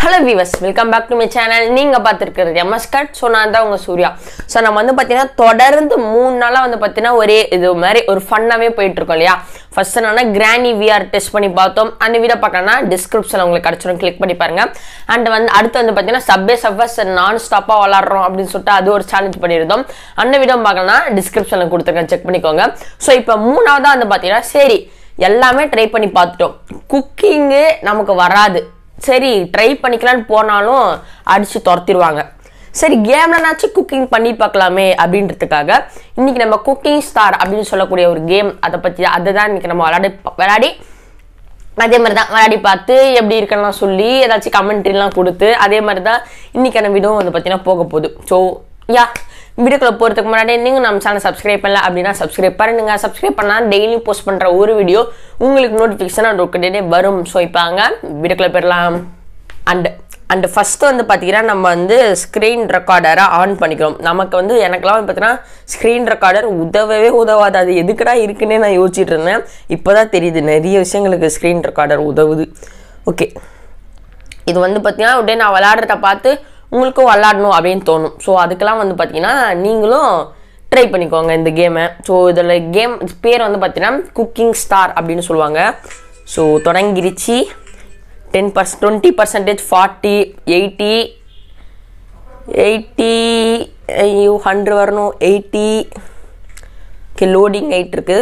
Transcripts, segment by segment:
Hello viewers welcome back to my channel நீங்கள் பார்த்துருக்கிறது MS cut so நான் தான் உங்கள் சூர்யா ஸோ நம்ம வந்து பார்த்தீங்கன்னா தொடர்ந்து மூணு நாளாக வந்து பார்த்தீங்கன்னா ஒரே இது மாதிரி ஒரு ஃபன்னாகவே போயிட்டு இருக்கோம் இல்லையா ஃபர்ஸ்ட் என்னன்னா கிரானி விஆர் டெஸ்ட் பண்ணி பார்த்தோம் அந்த வீடியோ பார்க்கணும்னா டிஸ்கிரிப்ஷனில் உங்களுக்கு கிடச்சிடும் கிளிக் பண்ணி பாருங்க அண்ட் வந்து அடுத்து வந்து பார்த்தீங்கன்னா சப்பே சஃபர்ஸ் நான் ஸ்டாப்பாக விளாட்றோம் அப்படின்னு சொல்லிட்டு அது ஒரு சேலஞ்ச் பண்ணியிருந்தோம் அந்த வீடியோ பார்க்கணும்னா டிஸ்கிரிப்ஷனில் கொடுத்துருக்கேன் செக் பண்ணிக்கோங்க ஸோ இப்போ மூணாவதாக வந்து பார்த்தீங்கன்னா சரி எல்லாமே ட்ரை பண்ணி பார்த்துட்டோம் குக்கிங்கு நமக்கு வராது சரி ட்ரை பண்ணிக்கலான்னு போனாலும் அடிச்சு துரத்திடுவாங்க சரி கேம்லனாச்சும் குக்கிங் பண்ணி பார்க்கலாமே அப்படின்றதுக்காக இன்னைக்கு நம்ம குக்கிங் ஸ்டார் அப்படின்னு சொல்லக்கூடிய ஒரு கேம் அதை பற்றி அதை தான் இன்னைக்கு நம்ம விளையாடி விளையாடி அதே மாதிரி தான் விளையாடி பார்த்து எப்படி இருக்குன்னு சொல்லி ஏதாச்சும் கமெண்ட்ரிலாம் கொடுத்து அதே மாதிரி தான் இன்னைக்கான வீடியோ வந்து பார்த்தீங்கன்னா போக போகுது ஸோ யா வீடியோக்குள்ள போகிறதுக்கு முன்னாடி நீங்கள் நம்ம சேனல் சப்ஸ்கிரைப் பண்ணல அப்படின்னா சப்ஸ்கிரைப் பண்ணுங்க சப்ஸ்கிரைப் பண்ணால் டெய்லி போஸ்ட் பண்ணுற ஒரு வீடியோ உங்களுக்கு நோட்டிஃபிகேஷன் உடனே வரும் ஸோ இப்போ அங்கே வீடியோக்குள்ள போயிடலாம் அண்ட் அண்ட் ஃபஸ்ட்டு வந்து பார்த்தீங்கன்னா நம்ம வந்து ஸ்க்ரீன் ரெக்கார்டரை ஆன் பண்ணிக்கிறோம் நமக்கு வந்து எனக்குலாம் வந்து பார்த்தீங்கன்னா ஸ்க்ரீன் ரெக்கார்டர் உதவவே உதவாது அது எதுக்குடா இருக்குன்னே நான் யோசிச்சுட்டு இருந்தேன் இப்போ தான் தெரியுது நிறைய விஷயங்களுக்கு ஸ்க்ரீன் ரெக்கார்டர் உதவுது ஓகே இது வந்து பார்த்தீங்கன்னா உடனே நான் விளையாடுறத பார்த்து உங்களுக்கும் விளாடணும் அப்படின்னு தோணும் ஸோ அதுக்கெல்லாம் வந்து பார்த்தீங்கன்னா நீங்களும் ட்ரை பண்ணிக்கோங்க இந்த கேமை ஸோ இதில் கேம் பேர் வந்து பார்த்தீங்கன்னா குக்கிங் ஸ்டார் அப்படின்னு சொல்லுவாங்க ஸோ தொடங்கிருச்சு ten percent twenty percentage forty eighty eighty ஐயோ ஹண்ட்ரட் வரணும் எயிட்டி ஓகே லோடிங் ஆகிட்டு இருக்கு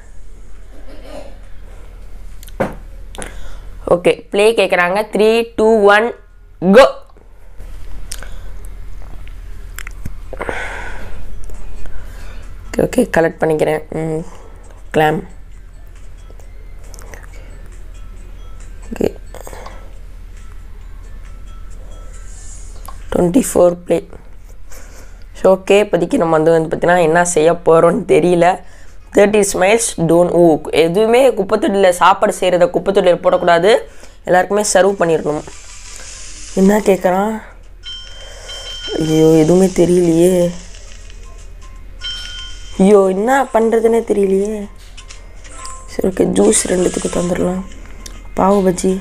ஓகே ப்ளே கேட்குறாங்க three two one go okay okay collect பண்ணிக்கிறேன் ம் claim okay twenty four play so okay இப்போதைக்கு நம்ம வந்து வந்து பார்த்தீங்கன்னா என்ன செய்ய போகிறோம்னு தெரியல தேர்ட்டி ஸ்மைல்ஸ் டோன் ஓ எதுவுமே குப்பைத்தொட்டியில் சாப்பாடு செய்கிறத குப்பைத்தொட்டியில் போடக்கூடாது எல்லாருக்குமே சர்வ் பண்ணிடணும் என்ன கேட்குறான் ஐயோ எதுவுமே தெரியலையே ஐயோ என்ன பண்ணுறதுனே தெரியலையே சரி ஓகே ஜூஸ் ரெண்டுத்துக்கு தந்துடலாம் பாவு பஜ்ஜி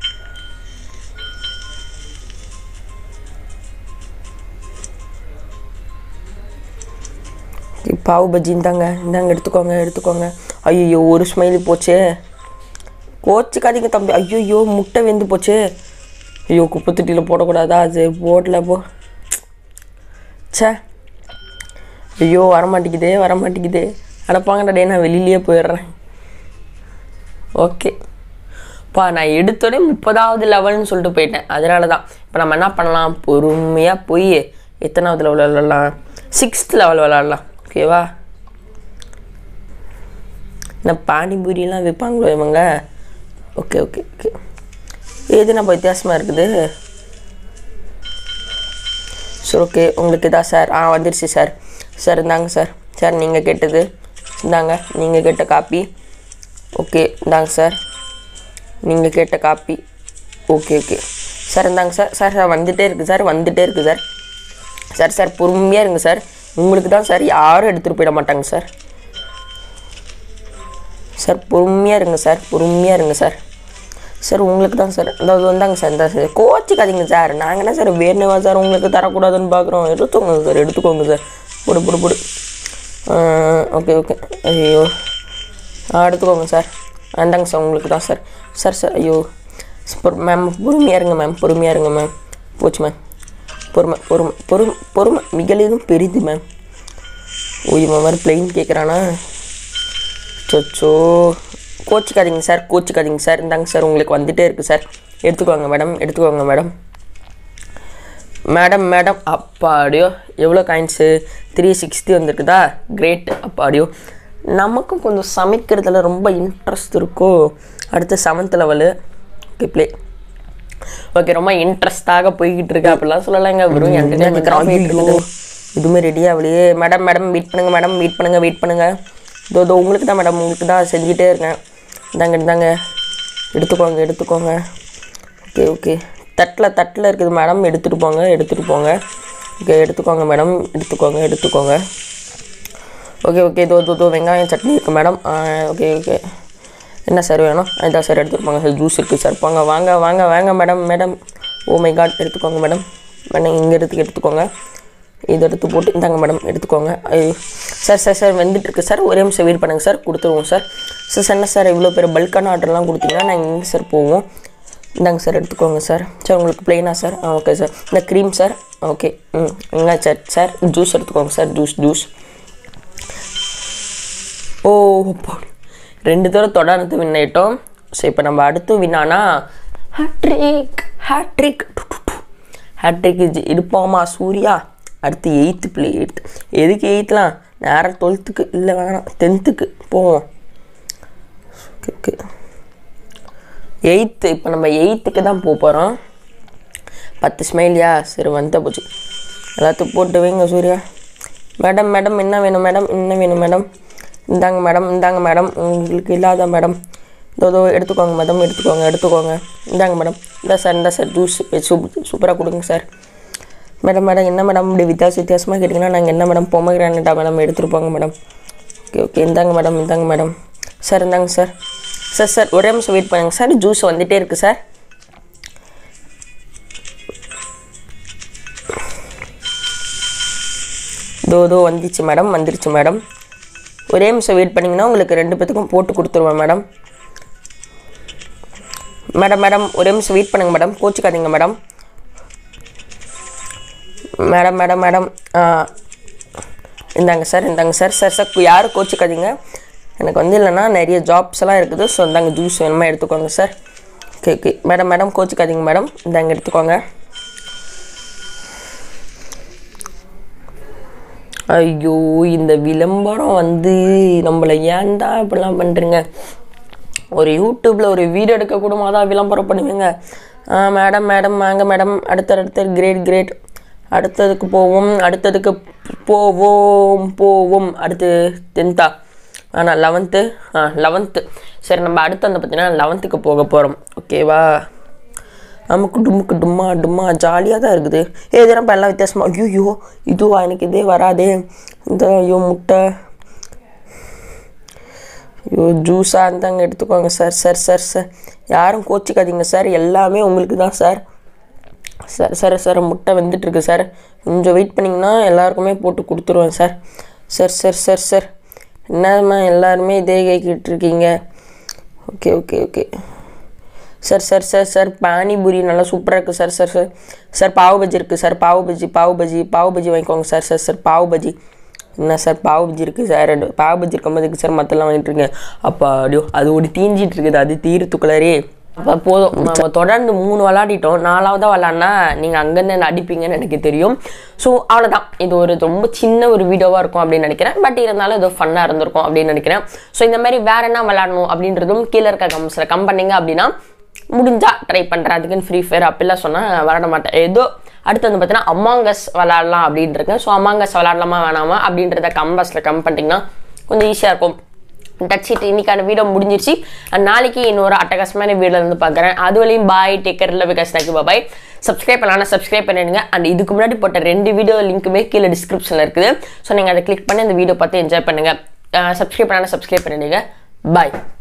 Okay, பாவு பஜ்ஜி இந்தாங்க இந்தாங்க எடுத்துக்கோங்க எடுத்துக்கோங்க ஐயோ ஒரு ஸ்மைலி போச்சே கோச்சிக்காதீங்க தம்பி ஐயோ முட்டை வெந்து போச்சு ஐயோ குப்பை தொட்டியில் போடக்கூடாதா அது போடல போ ச்சே ஐயோ வரமாட்டேங்குதே வரமாட்டேங்குதே அடப்பாங்கடா டே நான் வெளியிலேயே போயிடுறேன் ஓகே பா நான் எடுத்தோடனே முப்பதாவது லெவல்னு சொல்லிட்டு போயிட்டேன் அதனால தான் இப்போ நம்ம என்ன பண்ணலாம் பொறுமையாக போய் எத்தனாவது லெவல் விளாட்லாம் சிக்ஸ்த் லெவல் விளாட்லாம் ஓகேவா என்ன பானிபூரியெலாம் விற்பாங்களோ இவங்க ஓகே ஓகே ஓகே எது நம்ம வித்தியாசமாக இருக்குது சார் ஓகே உங்களுக்கு தான் சார் ஆ வந்துருச்சு சார் சார் இந்தாங்க சார் சார் நீங்கள் கேட்டது இந்தாங்க நீங்கள் கேட்ட காப்பி ஓகே இந்தாங்க சார் நீங்கள் கேட்ட காப்பி ஓகே ஓகே சார் இந்தாங்க சார் சார் சார் வந்துகிட்டே இருக்குது சார் வந்துகிட்டே இருக்குது சார் சார் சார் பொறுமையாக இருங்க சார் உங்களுக்கு தான் சார் யாரும் எடுத்துகிட்டு போயிட மாட்டாங்க சார் சார் பொறுமையாக இருங்க சார் பொறுமையாக இருங்க சார் சார் உங்களுக்கு தான் சார் இந்த வந்தாங்க சார் இந்த சார் கோச்சிக்காதீங்க சார் நாங்கள் என்ன சார் வேணுவா சார் உங்களுக்கு தரக்கூடாதுன்னு பார்க்குறோம் எடுத்துக்கோங்க சார் எடுத்துக்கோங்க சார் போடு போடு போடு ஓகே ஓகே ஐயோ ஆ எடுத்துக்கோங்க சார் வேண்டாங்க சார் உங்களுக்கு தான் சார் சார் சார் ஐயோ மேம் பொறுமையாக இருங்க மேம் பொறுமையாக இருங்க மேம் போச்சு மேம் பொறுமை பொறுமை பொறுமை பொறுமை மிகலிதும் பெரிது மேம் ஓ இவன் மாதிரி பிளெயின் கேட்குறானா சொச்சோ கோச்சிக்காதீங்க சார் கோச்சிக்காதீங்க சார் இந்தாங்க சார் உங்களுக்கு வந்துட்டே இருக்குது சார் எடுத்துக்கோங்க மேடம் எடுத்துக்கோங்க மேடம் மேடம் மேடம் அப்பாடியோ எவ்வளோ காயின்ஸு த்ரீ சிக்ஸ்டி வந்திருக்குதா கிரேட் அப்பாடியோ நமக்கும் கொஞ்சம் சமைக்கிறதுல ரொம்ப இன்ட்ரெஸ்ட் இருக்கோ அடுத்து seventh level okay play okay ரொம்ப இன்ட்ரெஸ்டாக போய்கிட்டு இருக்கு அப்படிலாம் சொல்லலைங்க வெறும் என்டர்டைன்மெண்ட்டாக போயிட்டு இருக்குது எதுவுமே ரெடி ஆகலையே மேடம் மேடம் வெயிட் பண்ணுங்க மேடம் வெயிட் பண்ணுங்க வெயிட் பண்ணுங்க இதோ இதோ உங்களுக்கு தான் மேடம் உங்களுக்கு தான் செஞ்சுட்டே இருக்கேன் இந்தாங்க இந்தாங்க எடுத்துக்கோங்க எடுத்துக்கோங்க ஓகே ஓகே தட்டில் தட்டில் இருக்குது மேடம் எடுத்துகிட்டு போங்க எடுத்துகிட்டு போங்க ஓகே எடுத்துக்கோங்க மேடம் எடுத்துக்கோங்க எடுத்துக்கோங்க ஓகே ஓகே இதோ இதோ இதோ வெங்காயம் சட்னி இருக்குது மேடம் ஓகே ஓகே என்ன சார் வேணும் இதான் சார் எடுத்துட்டு போங்க சார் ஜூஸ் இருக்குது சார் போங்க வாங்க வாங்க வாங்க madam madam oh my God எடுத்துக்கோங்க மேடம் மேடம் இங்கே எடுத்து எடுத்துக்கோங்க இதை எடுத்து போட்டு இந்தாங்க மேடம் எடுத்துக்கோங்க ஐயோ. சார் சார் சார் வந்துட்டு இருக்கு சார் ஒரே நிமிஷம் வெயிட் பண்ணுங்க சார் கொடுத்துருவோம் சார் சார் சார் என்ன சார் இவ்வளோ பேர் பல்கான ஆர்டர்லாம் கொடுத்தீங்கன்னா நாங்கள் எங்கே சார் போவோம் இந்தாங்க சார் எடுத்துக்கோங்க சார் சார் உங்களுக்கு பிளெயினா சார் ஆ ஓகே சார் இந்த க்ரீம் சார் ஓகே ம் எங்க சார் சார் ஜூஸ் எடுத்துக்கோங்க சார் ஜூஸ் ஜூஸ் ஓ அப்பா. ரெண்டு தடவை தொடர்ந்து வின் ஆயிட்டோம் ஸோ இப்போ நம்ம அடுத்து வின்னானா ஹேட்ரிக் ஹேட்ரிக் ஹேட்ரிக் இருப்போமா சூர்யா அடுத்து எயித்து பிள்ளை எயித்து எதுக்கு எயித்துலாம் நேராக டுவெல்த்துக்கு இல்லை வேணாம் டென்த்துக்கு போவோம் ஓகே ஓகே எயித்து இப்போ நம்ம எயித்துக்கு தான் போக போகிறோம் பத்து ஸ்மைலியா சரி வந்த போச்சு எல்லாத்தையும் போட்டு வைங்க சூர்யா மேடம் மேடம் என்ன வேணும் மேடம் என்ன வேணும் மேடம் இந்தாங்க மேடம் இந்தாங்க மேடம் உங்களுக்கு இல்லாத மேடம் இதோ இதோ எடுத்துக்கோங்க மேடம் எடுத்துக்கோங்க எடுத்துக்கோங்க இந்தாங்க மேடம் இந்த சார் இந்த சார் ஜூஸ் சூப் சூப்பராக கொடுங்க சார் மேடம் மேடம் என்ன மேடம் இப்படி வித்தியாச வித்தியாசமாக கேட்டிங்கன்னா நாங்கள் என்ன மேடம் பொமக்ரானட்டா மேடம் எடுத்துகிட்டு போங்க மேடம் ஓகே ஓகே இந்தாங்க மேடம் இந்தாங்க மேடம் சார் இந்தாங்க சார் சார் சார் ஒரே நிமிஷம் வெயிட் பண்ணுங்க சார் ஜூஸ் வந்துட்டே இருக்குது சார் தோ தோ வந்துச்சு மேடம் வந்துருச்சு மேடம் ஒரே நிமிஷம் வெயிட் பண்ணிங்கன்னா உங்களுக்கு ரெண்டு பேத்துக்கும் போட்டு கொடுத்துருவேன் மேடம் மேடம் மேடம் ஒரே நிமிஷம் வெயிட் பண்ணுங்க மேடம் கோச்சிக்காதீங்க மேடம் மேடம் மேடம் மேடம் ஆ, இந்தாங்க சார் இந்தாங்க சார் சார் சார் யாரும் கோச்சிக்காதீங்க எனக்கு வந்து இல்லைன்னா நிறைய ஜாப்ஸ் எல்லாம் இருக்குது ஸோ இந்தாங்க ஜூஸ் வேணுமா எடுத்துக்கோங்க sir okay okay madam madam கோச்சிக்காதீங்க மேடம் இந்தாங்க எடுத்துக்கோங்க ஐயோ இந்த விளம்பரம் வந்து நம்மளை ஏன்டா இப்படிலாம் பண்ணுறீங்க ஒரு யூடியூப்பில் ஒரு வீடியோ எடுக்க கூட தான் விளம்பரம் பண்ணுவீங்க ஆ மேடம் மேடம் வாங்க மேடம் அடுத்த அடுத்த கிரேட் கிரேட் அடுத்ததுக்கு போவோம் அடுத்ததுக்கு போவோம் போவோம் அடுத்து டென்த்தா ஆனால் லெவன்த்து ஆ லெவன்த்து சரி நம்ம அடுத்து வந்து பார்த்தீங்கன்னா லெவன்த்துக்கு போக போகிறோம் ஓகேவா நமக்கு டும்முக்கு டும்மா டும்மா ஜாலியாக தான் இருக்குது ஏ இதெல்லாம் எல்லாம் வித்தியாசமாக ஐயோ இதுவா எனக்கு இதே வராதே இந்த ஐயோ முட்டை ஐயோ ஜூஸாக இருந்தாங்க எடுத்துக்கோங்க சார் சார் சார் சார் யாரும் கோச்சிக்காதீங்க சார் எல்லாமே உங்களுக்கு தான் சார் சார் சார் சார் முட்டை வந்துட்டு இருக்கு சார் கொஞ்சம் வெயிட் பண்ணிங்கன்னா எல்லாருக்குமே போட்டு கொடுத்துருவேன் sir sir sir sir sir என்னம்மா எல்லாருமே இதே கேட்டுட்டு இருக்கீங்க okay okay okay sir sir sir sir panipuri நல்லா சூப்பராக இருக்குது சார் சார் சார் சார் பாவு பஜ்ஜி இருக்குது சார் பாவு பஜ்ஜி பாவு பஜ்ஜி பாவு பஜ்ஜி வாங்கிக்கோங்க சார் சார் சார் பாவு பஜ்ஜி என்ன சார் பாவு பஜ்ஜி இருக்குது சார் ரெண்டு பாவு பஜ்ஜி இருக்கும்போது சார் மற்றெல்லாம் வாங்கிட்டு இருக்கீங்க அப்போ அப்படியோ அது ஒரு தீஞ்சிட்டு இருக்குது அது தீரத்துக்குள்ளாரே அப்போ போதும் நம்ம தொடர்ந்து மூணு விளாடிட்டோம் நாலாவதாக விளாட்னா நீங்கள் அங்கேருந்து என்ன அடிப்பீங்கன்னு எனக்கு தெரியும் ஸோ அவ்வளோதான் இது ஒரு ரொம்ப சின்ன ஒரு வீடியோவாக இருக்கும் அப்படின்னு நினைக்கிறேன் பட் இருந்தாலும் இது ஃபன்னாக இருந்திருக்கும் அப்படின்னு நினைக்கிறேன் ஸோ இந்த மாதிரி வேற என்ன விளாடணும் அப்படின்றதும் கீழே இருக்க கம்ஸில் கம் பண்ணீங்க அப்படின்னா முடிஞ்சா ட்ரை பண்ணுறேன் அதுக்குன்னு ஃப்ரீ ஃபயர் அப்படிலாம் சொன்னால் விளாட மாட்டேன் ஏதோ அடுத்து வந்து பார்த்தீங்கன்னா அமாங்கஸ் விளாட்லாம் அப்படின்ட்டு இருக்கேன் ஸோ அமாங்கஸ் விளாட்லாமா வேணாமா அப்படின்றத கம்பஸில் கம் பண்ணிட்டீங்கன்னா கொஞ்சம் ஈஸியாக இருக்கும் டச் இட் இன்னைக்கான வீடியோ முடிஞ்சிருச்சு And நாளைக்கு இன்னொரு அட்டகாசமான வீடியோ வந்து பார்க்குறேன் அது வரையும் பாய் டேக்கர் இல்லை பிகாஸ் தேங்க்யூ பாய் சப்ஸ்கிரைப் பண்ணலாம் சப்ஸ்கிரைப் பண்ணிடுங்க அண்ட் இதுக்கு முன்னாடி போட்ட ரெண்டு வீடியோ லிங்க்குமே கீழே டிஸ்கிரிப்ஷனில் இருக்குது ஸோ நீங்கள் அதை கிளிக் பண்ணி அந்த வீடியோ பார்த்து என்ஜாய் பண்ணுங்கள் சப்ஸ்கிரைப் பண்ணலாம் சப்ஸ்கிரைப் பண்ணிடுங்க பாய்